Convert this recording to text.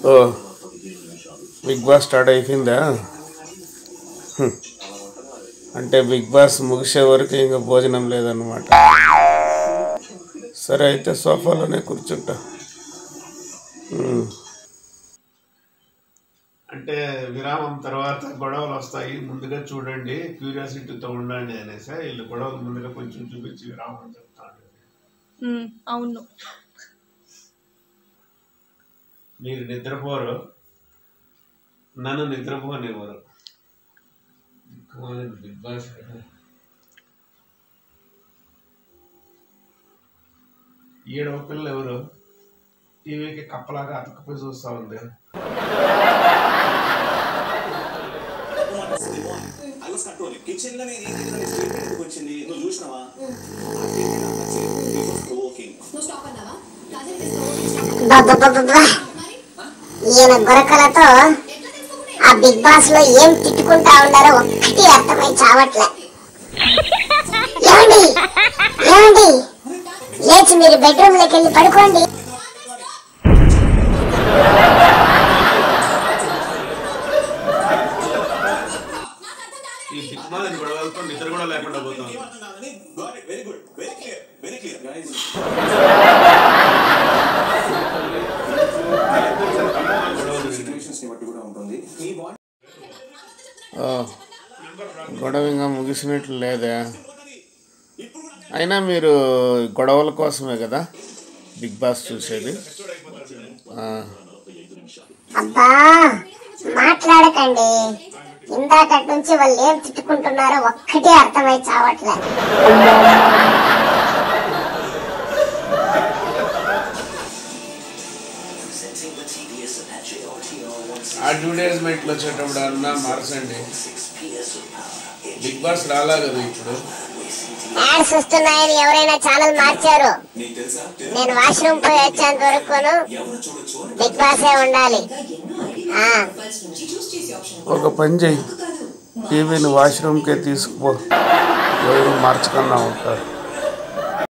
ఓ big boss start అయిపోయిందా హ్మ్. అంటే బిగ్ బాస్ ముగిసే వరకు ఇంకా భోజనం లేదన్నమాట సరే అయితే సోఫాలోనే కూర్చుంటా హ్మ్. అంటే విరామం తర్వాత గొడవలు వస్తాయి ముందుగా చూడండి క్యూరియాసిటీతో ఉండండి అనేసి వీళ్ళు గొడవలు ముందుగా కొంచెం చూపించి విరామం చెప్తాను ఉమ్, అవును మీరు నిద్రపోరు నన్ను నిద్రపోనివ్వరు దిక్కుమాలిన బిగ్ బాస్ ఈడవ పిల్ల ఎవరు టీవీకి కప్పలాగా అతకపోయి చూస్తా ఉంది అలా కట్టుకోవాలి కిచెన్ లో నేను స్టేట్మెంట్ వచ్చింది నువ్వు చూసినావా ఓకింగ్ నువ్వు స్టాప్ అన్నావా కాజల్ తీసుకో బాబా ఈయన గొరకలతో ఎట్లా తెలుసుకోకుండా ఆ బిగ్ బాస్ లో ఏం తిట్టుకుంటా ఉన్నారో ఒక్కటి అర్థమై చావట్లే ఏమండి ఏమండి లేచి మీరు బెడ్రూమ్ లోకి వెళ్ళి పడుకోండి ఈ దిక్కుమాలిన గొడవలతో నిద్ర కూడా లేకుండా పోతాం very good very clear very clear guys situations ని బట్టి కూడా ఉంటుంది మీ బాడీ ఓ, గొడవ ఇంకా ముగిసినట్లు లేదా అయినా మీరు గొడవల కోసమే కదా బిగ్ బాస్ చూసేది ఆ, అబ్బా మాట్లాడకండి ఇందాకటి నుంచి వాళ్ళు ఏం తిట్టుకుంటున్నారో ఒక్కటే అర్థమై చావట్లే అడ్వర్టైజ్మెంట్లు వచ్చేటప్పుడు అన్నా మార్చండి బిగ్ బాస్ రాలా కదా ఇప్పుడు యాడ్స్ వస్తున్నాయని ఎవరైనా ఛానల్ మార్చారు నీకు తెలుసా నేను వాష్రూమ్ పోయి వచ్చేంత వరకును ఎవరు చూడొచ్చు బిగ్ బాసే ఉండాలి ఆ ఫస్ట్ నుంచి చూస్ చేసే ఆప్షన్ ఒక పని చెయ్యి టీవీని వాష్రూమ్కే తీసుకుపో ఎవరు మార్చకుండా ఉంటారు